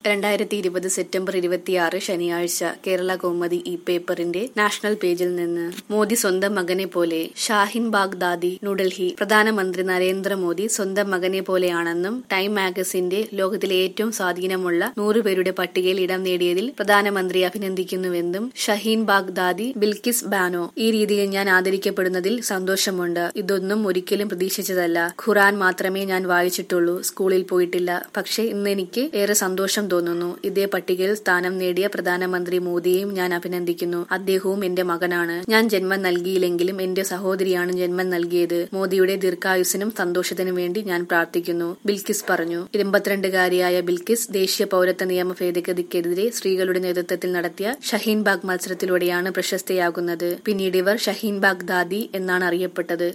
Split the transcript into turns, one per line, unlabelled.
രണ്ടായിരത്തി ഇരുപത് സെപ്റ്റംബർ ഇരുപത്തിയാറ് ശനിയാഴ്ച കേരള കൗമുദി ഈ പേപ്പറിന്റെ നാഷണൽ പേജിൽ നിന്ന് മോദി സ്വന്തം മകനെ പോലെ ഷാഹിൻ ബാഗ്ദാദി ന്യൂഡൽഹി പ്രധാനമന്ത്രി നരേന്ദ്രമോദി സ്വന്തം മകനെ പോലെയാണെന്നും ടൈം മാഗസിന്റെ ലോകത്തിലെ ഏറ്റവും സ്വാധീനമുള്ള നൂറുപേരുടെ പട്ടികയിൽ ഇടം നേടിയതിൽ പ്രധാനമന്ത്രി അഭിനന്ദിക്കുന്നുവെന്നും ഷഹീൻ ബാഗ്ദാദി ബിൽക്കിസ് ബാനോ ഈ രീതിയിൽ ഞാൻ ആദരിക്കപ്പെടുന്നതിൽ സന്തോഷമുണ്ട് ഇതൊന്നും ഒരിക്കലും പ്രതീക്ഷിച്ചതല്ല ഖുറാൻ മാത്രമേ ഞാൻ വായിച്ചിട്ടുള്ളൂ സ്കൂളിൽ പോയിട്ടില്ല പക്ഷേ ഇന്ന് എനിക്ക് ഏറെ സന്തോഷം തോന്നുന്നു ഇതേ പട്ടികയിൽ സ്ഥാനം നേടിയ പ്രധാനമന്ത്രി മോദിയെയും ഞാൻ അഭിനന്ദിക്കുന്നു അദ്ദേഹവും എന്റെ മകനാണ് ഞാൻ ജന്മം നൽകിയില്ലെങ്കിലും എന്റെ സഹോദരിയാണ് ജന്മം നൽകിയത് മോദിയുടെ ദീർഘായുസിനും സന്തോഷത്തിനും വേണ്ടി ഞാൻ പ്രാർത്ഥിക്കുന്നു ബിൽക്കിസ് പറഞ്ഞു ഇരുപത്തിരണ്ടുകാരിയായ ബിൽക്കിസ് ദേശീയ പൌരത്വ നിയമ ഭേദഗതിക്കെതിരെ സ്ത്രീകളുടെ നേതൃത്വത്തിൽ നടത്തിയ ഷഹീൻ ബാഗ് മത്സരത്തിലൂടെയാണ് പ്രശസ്തയാകുന്നത് പിന്നീട് ഇവർ ഷഹീൻ ബാഗ് ദാദി എന്നാണ് അറിയപ്പെട്ടത്